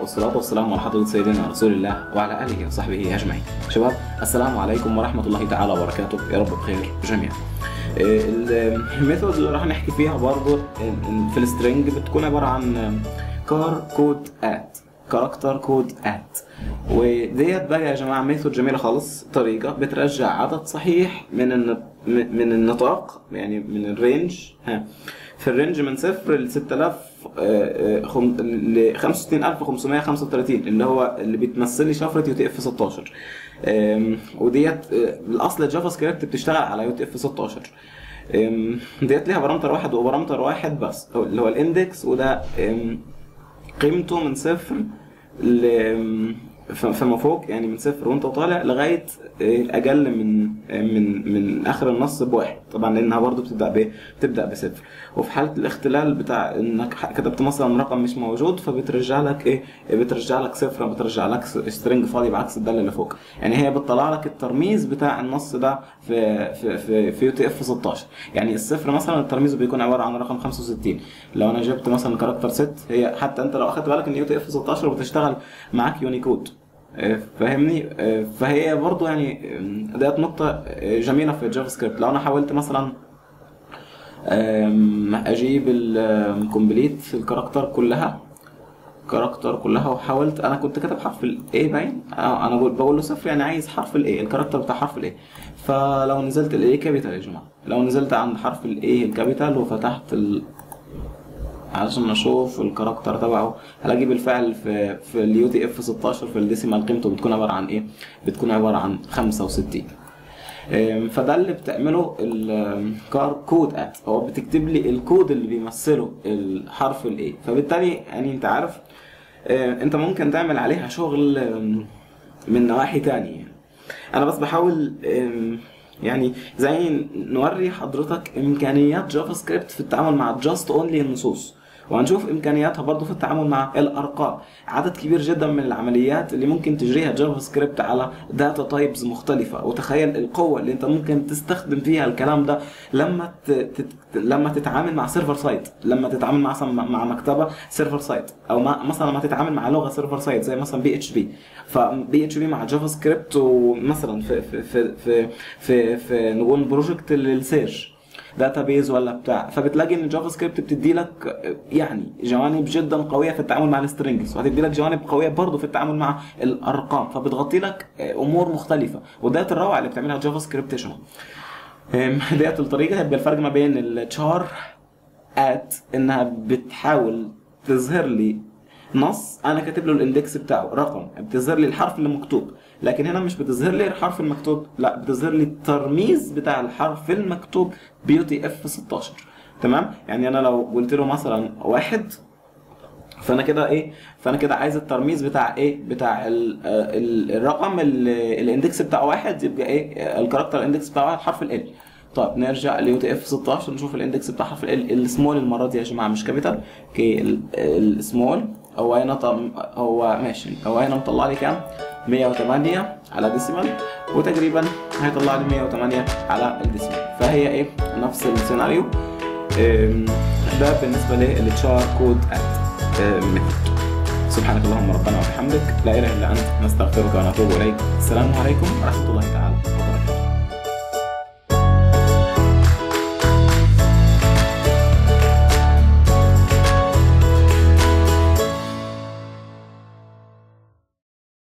والصلاة والسلام على حضرة سيدنا رسول الله وعلى آله وصحبه أجمعين. شباب السلام عليكم ورحمة الله تعالى وبركاته يا رب بخير جميعا. الميثود اللي راح نحكي فيها برضه في السترنج بتكون عبارة عن كار كود ات كاركتر كود ات وديت بقى يا جماعه ميثود جميله خالص طريقه بترجع عدد صحيح من الن... من النطاق يعني من الرينج ها في الرينج من صفر ل 6000 ل 65535 اللي هو اللي بتمثل لي شفره يو تي اف 16 وديت الاصل الجافا سكريبت بتشتغل على يو تي اف 16 ديت ليها بارامتر واحد وبارامتر واحد بس اللي هو الاندكس وده قيمته من صفر ل فما فوق يعني من صفر وانت طالع لغايه اقل من من من اخر النص بواحد طبعا لانها برضو بتبدا بايه؟ بتبدا بصفر وفي حاله الاختلال بتاع انك كتبت مثلا رقم مش موجود فبترجع لك ايه؟ بترجع لك صفر بترجع لك سترنج فاضي بعكس الداله اللي فوق يعني هي بتطلع لك الترميز بتاع النص ده في في في, في يو تي اف 16 يعني الصفر مثلا الترميز بيكون عباره عن رقم 65 لو انا جبت مثلا كاركتر ست هي حتى انت لو اخدت بالك ان يو تي اف 16 بتشتغل معاك يونيكود فاهمني فهي برضو يعني ديت نقطة جميلة في الجافا سكريبت لو انا حاولت مثلا اجيب الكومبليت في الكاركتر كلها كاركتر كلها وحاولت انا كنت كاتب حرف الاي باين انا بقول بقول له صفر يعني عايز حرف الاي الكاركتر بتاع حرف الاي فلو نزلت الاي كابيتال يا جماعه لو نزلت عند حرف الاي الكابيتال وفتحت ال... علشان اشوف الكاركتر تبعه هلاقي بالفعل في في اليو تي اف 16 في الديسيمال قيمته بتكون عباره عن ايه؟ بتكون عباره عن 65 فده اللي بتعمله الكار كود ات هو بتكتب لي الكود اللي بيمثله الحرف الاي فبالتالي يعني انت عارف انت ممكن تعمل عليها شغل من نواحي تانية انا بس بحاول يعني زي نوري حضرتك امكانيات جافا سكريبت في التعامل مع جاست اونلي النصوص وهنشوف امكانياتها برضه في التعامل مع الارقام عدد كبير جدا من العمليات اللي ممكن تجريها جافا سكريبت على داتا تايبز مختلفه وتخيل القوه اللي انت ممكن تستخدم فيها الكلام ده لما تت... لما تتعامل مع سيرفر سايت لما تتعامل مع مثلا مع مكتبه سيرفر سايت او مع مثلا لما تتعامل مع لغه سيرفر سايت زي مثلا بي اتش بي فبي اتش بي مع جافا سكريبت ومثلا في في في في في, في نقول بروجكت للسيرش داتا بيز ولا بتاع فبتلاقي ان الجافا سكريبت بتدي لك يعني جوانب جدا قويه في التعامل مع السترنجز وهتدي لك جوانب قويه برضه في التعامل مع الارقام فبتغطي لك امور مختلفه وديت الروعه اللي بتعملها جافا سكريبت يا جماعه ديت الطريقه هيبقى الفرق ما بين التشار ات انها بتحاول تظهر لي نص انا كاتب له الاندكس بتاعه رقم بتظهر لي الحرف اللي مكتوب لكن هنا مش بتظهر لي الحرف المكتوب لا بتظهر لي الترميز بتاع الحرف المكتوب بيو تي اف 16 تمام يعني انا لو قلت له مثلا واحد فانا كده ايه فانا كده عايز الترميز بتاع ايه بتاع ال ال الرقم الاندكس بتاعه واحد يبقى ايه الكاركتر اندكس بتاعه واحد حرف ال طيب نرجع ليو تي اف 16 نشوف الاندكس بتاع حرف ال السمول المره دي يا جماعه مش كابيتال اوكي السمول هو هنا طم... هو ماشي هو هنا مطلع لي كام 108 على ديسيمال وتقريبا هيطلع لي 108 على الديسيمال فهي ايه نفس السيناريو ده بالنسبه للتشار كود ات ميثود سبحانك اللهم ربنا وبحمدك لا اله الا انت نستغفرك ونتوب اليك السلام عليكم ورحمه الله تعالى